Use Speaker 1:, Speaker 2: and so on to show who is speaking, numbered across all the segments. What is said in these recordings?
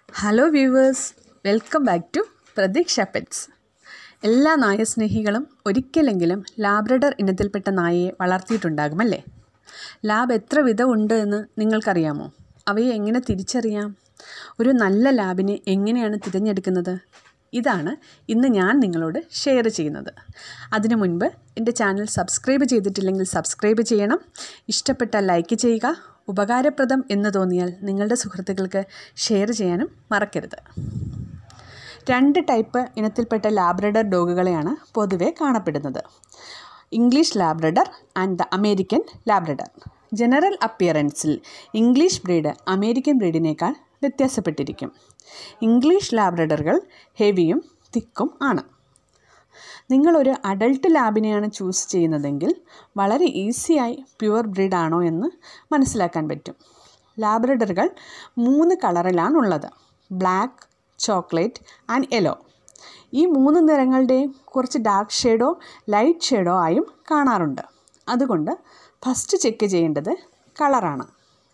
Speaker 1: hello viewers welcome back to Pratheeksha pets എല്ലാ നായസ്നേഹികളും ഒരിക്കലെങ്കിലും ലാബ്രഡർ ഇനത്തിൽപ്പെട്ട നായയെ വളർത്തിയിട്ടുണ്ടാകുമല്ലേ ലാബ് എത്ര വിധം ഉണ്ട് എന്ന് നിങ്ങൾക്കറിയാമോ അവയെ എങ്ങനെ തിരിച്ചറിയാം ഒരു നല്ല ലാബിനെ എങ്ങനെയാണ് തിരഞ്ഞെടുക്കുന്നത് ഇതാണ് ഇന്ന് ഞാൻ നിങ്ങളോട് ഷെയർ ചെയ്യുന്നത് അതിനു മുൻപ് എൻ്റെ ചാനൽ സബ്സ്ക്രൈബ് ചെയ്തിട്ടില്ലെങ്കിൽ സബ്സ്ക്രൈബ് ചെയ്യണം ഇഷ്ടപ്പെട്ടാൽ ലൈക്ക് ചെയ്യുക ഉപകാരപ്രദം എന്ന് തോന്നിയാൽ നിങ്ങളുടെ സുഹൃത്തുക്കൾക്ക് ഷെയർ ചെയ്യാനും മറക്കരുത് രണ്ട് ടൈപ്പ് ഇനത്തിൽപ്പെട്ട ലാബ്രഡർ ഡോഗുകളെയാണ് പൊതുവെ കാണപ്പെടുന്നത് English labrador and the American labrador general അപ്പിയറൻസിൽ ഇംഗ്ലീഷ് ബ്രീഡ് അമേരിക്കൻ ബ്രീഡിനേക്കാൾ വ്യത്യാസപ്പെട്ടിരിക്കും ഇംഗ്ലീഷ് ലാബ്രഡറുകൾ ഹെവിയും തിക്കും ആണ് നിങ്ങളൊരു അഡൾട്ട് ലാബിനെയാണ് ചൂസ് ചെയ്യുന്നതെങ്കിൽ വളരെ ഈസിയായി പ്യുവർ ബ്രീഡ് ആണോ എന്ന് മനസ്സിലാക്കാൻ പറ്റും ലാബ്രഡറുകൾ മൂന്ന് കളറിലാണുള്ളത് ബ്ലാക്ക് ചോക്ലേറ്റ് ആൻഡ് യെല്ലോ ഈ മൂന്ന് നിറങ്ങളുടെയും കുറച്ച് ഡാർക്ക് ഷെയ്ഡോ ലൈറ്റ് ഷെയ്ഡോ ആയും കാണാറുണ്ട് അതുകൊണ്ട് ഫസ്റ്റ് ചെക്ക് ചെയ്യേണ്ടത് കളറാണ്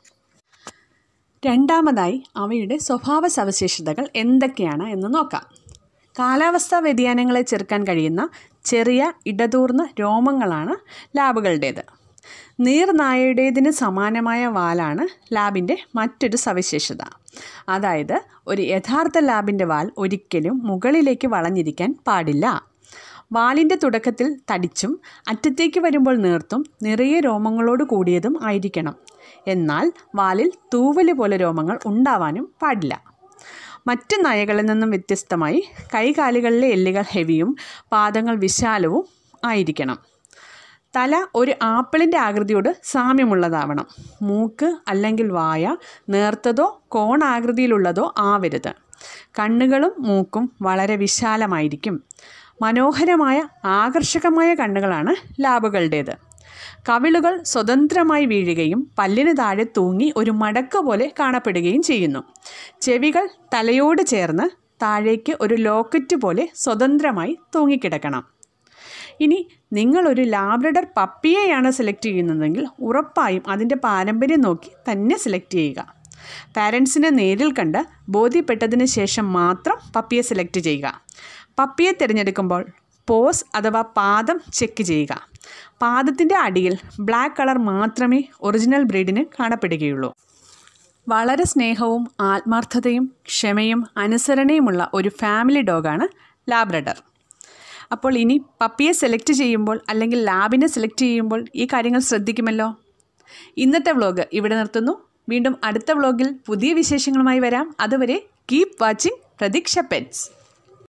Speaker 1: രണ്ടാമതായി അവയുടെ സ്വഭാവ സവിശേഷതകൾ എന്തൊക്കെയാണ് എന്ന് നോക്കാം കാലാവസ്ഥാ വ്യതിയാനങ്ങളെ ചെറുക്കാൻ കഴിയുന്ന ചെറിയ ഇടതൂർന്ന രോമങ്ങളാണ് ലാബുകളുടേത് നീർനായയുടേതിന് സമാനമായ വാലാണ് ലാബിൻ്റെ മറ്റൊരു സവിശേഷത അതായത് ഒരു യഥാർത്ഥ ലാബിൻ്റെ വാൽ ഒരിക്കലും മുകളിലേക്ക് വളഞ്ഞിരിക്കാൻ പാടില്ല വാലിൻ്റെ തുടക്കത്തിൽ തടിച്ചും അറ്റത്തേക്ക് വരുമ്പോൾ നേർത്തും നിറയെ രോമങ്ങളോട് കൂടിയതും ആയിരിക്കണം എന്നാൽ വാലിൽ തൂവല് പോലെ രോമങ്ങൾ ഉണ്ടാവാനും പാടില്ല മറ്റ് നായകളിൽ നിന്നും വ്യത്യസ്തമായി കൈകാലുകളിലെ എല്ലുകൾ ഹെവിയും പാദങ്ങൾ വിശാലവും ആയിരിക്കണം തല ഒരു ആപ്പിളിൻ്റെ ആകൃതിയോട് സാമ്യമുള്ളതാവണം മൂക്ക് അല്ലെങ്കിൽ വായ നേർത്തതോ കോണാകൃതിയിലുള്ളതോ ആവരുത് കണ്ണുകളും മൂക്കും വളരെ വിശാലമായിരിക്കും മനോഹരമായ ആകർഷകമായ കണ്ണുകളാണ് ലാബുകളുടേത് കവിളുകൾ സ്വതന്ത്രമായി വീഴുകയും പല്ലിന് താഴെ തൂങ്ങി ഒരു മടക്ക് പോലെ കാണപ്പെടുകയും ചെയ്യുന്നു ചെവികൾ തലയോട് ചേർന്ന് താഴേക്ക് ഒരു ലോക്കറ്റ് പോലെ സ്വതന്ത്രമായി തൂങ്ങിക്കിടക്കണം ഇനി നിങ്ങളൊരു ലാബ്രഡർ പപ്പിയെയാണ് സെലക്ട് ചെയ്യുന്നതെങ്കിൽ ഉറപ്പായും അതിൻ്റെ പാരമ്പര്യം നോക്കി തന്നെ സെലക്ട് ചെയ്യുക പാരൻസിനെ നേരിൽ കണ്ട് ബോധ്യപ്പെട്ടതിന് ശേഷം മാത്രം പപ്പിയെ സെലക്ട് ചെയ്യുക പപ്പിയെ തിരഞ്ഞെടുക്കുമ്പോൾ പോസ് അഥവാ പാദം ചെക്ക് ചെയ്യുക പാദത്തിൻ്റെ അടിയിൽ ബ്ലാക്ക് കളർ മാത്രമേ ഒറിജിനൽ ബ്രീഡിന് കാണപ്പെടുകയുള്ളൂ വളരെ സ്നേഹവും ആത്മാർത്ഥതയും ക്ഷമയും അനുസരണയുമുള്ള ഒരു ഫാമിലി ഡോഗാണ് ലാബ്രഡർ അപ്പോൾ ഇനി പപ്പിയെ സെലക്ട് ചെയ്യുമ്പോൾ അല്ലെങ്കിൽ ലാബിനെ സെലക്ട് ചെയ്യുമ്പോൾ ഈ കാര്യങ്ങൾ ശ്രദ്ധിക്കുമല്ലോ ഇന്നത്തെ വ്ളോഗ് ഇവിടെ നിർത്തുന്നു വീണ്ടും അടുത്ത വ്ളോഗിൽ പുതിയ വിശേഷങ്ങളുമായി വരാം അതുവരെ കീപ് വാച്ചിങ് പ്രതീക്ഷ പെറ്റ്സ്